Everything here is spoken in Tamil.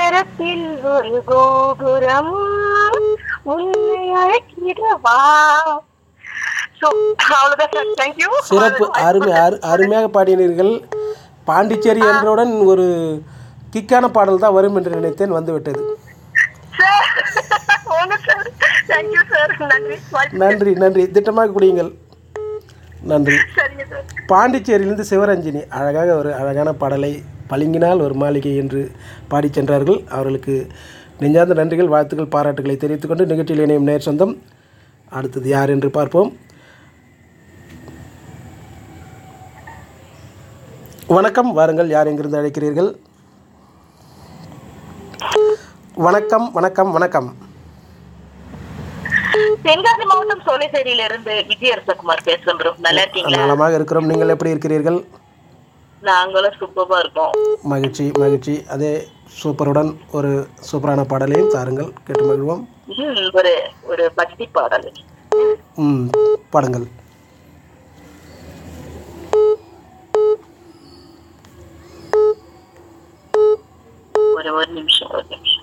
உயரத்தில் ஒரு கோபுரம் உன்னை அழைக்கிறவா So, அவ்வளவுதான் சார் தேங்க்யூ சிறப்பு அருமை அரு அருமையாக பாடினீர்கள் பாண்டிச்சேரி என்றவுடன் ஒரு கிக்கான பாடல் தான் வரும் என்று நினைத்தேன் வந்துவிட்டது சார் ஒன்று சார் தேங்க்யூ சார் நன்றி வாழ்த்து. நன்றி நன்றி திட்டமாக குடியுங்கள் நன்றி சரிங்க சார் பாண்டிச்சேரியிலிருந்து சிவரஞ்சினி அழகாக ஒரு அழகான பாடலை பளிங்கினால் ஒரு மாளிகை என்று பாடிச் சென்றார்கள் அவர்களுக்கு நெஞ்சார்ந்த நன்றிகள் வாழ்த்துக்கள் பாராட்டுகளை தெரிவித்துக் கொண்டு நிகழ்ச்சியில் இணையும் நேர் சொந்தம் அடுத்தது யார் என்று பார்ப்போம் வணக்கம் வாருங்கள் யார் எங்கிருந்து அழைக்கிறீர்கள் வணக்கம் வணக்கம் வணக்கம் தென்காசி மாவட்டம் சோலைசேரியில இருந்து விஜயரசகுமார் பேசுறேன் bro. நல்லா இருக்கீங்களா நலமாக இருக்கிறோம் நீங்கள் எப்படி இருக்கிறீர்கள் நாங்களும் சூப்பரா இருக்கோம் மகிழ்ச்சி மகிழ்ச்சி அதே சூப்பருடன் ஒரு சூப்பரான பாடலையும் தாருங்கள் கேட்டு மகிழ்வோம் ம், ஒரு ஒரு பக்தி பாடல் ம் பாடுங்கள் ஒரு ஒரு நிமிஷம் ஒரு நிமிஷம்